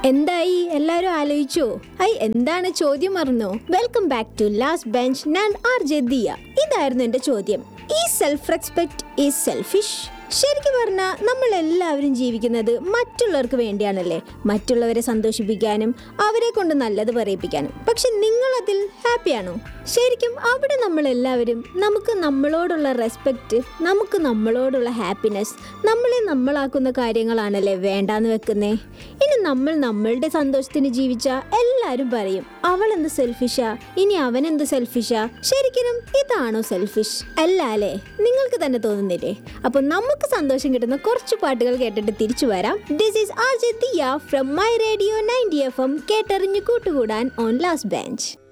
എന്തായി എല്ലാരും ആലോചിച്ചോ ഐ എന്താണ് ചോദ്യം മറന്നോ welcome back to last bench ഞാൻ ആർ ജദിയ ഇതായിരുന്നു എന്റെ ചോദ്യം ഈ സെൽഫ് റെസ്പെക്ട് ഈസ് സെൽഫിഷ് ശരിക്കും പറഞ്ഞാൽ നമ്മൾ എല്ലാവരും ജീവിക്കുന്നത് മറ്റുള്ളവർക്ക് വേണ്ടിയാണല്ലേ മറ്റുള്ളവരെ സന്തോഷിപ്പിക്കാനും അവരെ കൊണ്ട് നല്ലത് പറയിപ്പിക്കാനും പക്ഷെ നിങ്ങൾ അതിൽ ഹാപ്പിയാണോ ശരിക്കും അവിടെ നമ്മൾ എല്ലാവരും നമുക്ക് നമ്മളോടുള്ള റെസ്പെക്റ്റ് നമുക്ക് നമ്മളോടുള്ള ഹാപ്പിനെസ് നമ്മളെ നമ്മളാക്കുന്ന കാര്യങ്ങളാണല്ലേ വേണ്ടാന്ന് വെക്കുന്നേ ഇനി നമ്മൾ നമ്മളുടെ സന്തോഷത്തിന് ജീവിച്ച എല്ലാവരും പറയും അവൾ എന്ത് സെൽഫിഷാ ഇനി അവൻ എന്ത് സെൽഫിഷാ ശരിക്കും ഇതാണോ സെൽഫിഷ് അല്ല അല്ലേ നിങ്ങൾക്ക് തന്നെ തോന്നുന്നില്ലേ അപ്പൊ നമുക്ക് സന്തോഷം കിട്ടുന്ന കുറച്ച് പാട്ടുകൾ കേട്ടിട്ട് തിരിച്ചു വരാം this is R J Diya from my radio ninety F M കേട്ടറിഞ്ഞു കൂട്ടുകൂടാൻ ഓൺ ലാസ്റ്റ് ബെഞ്ച്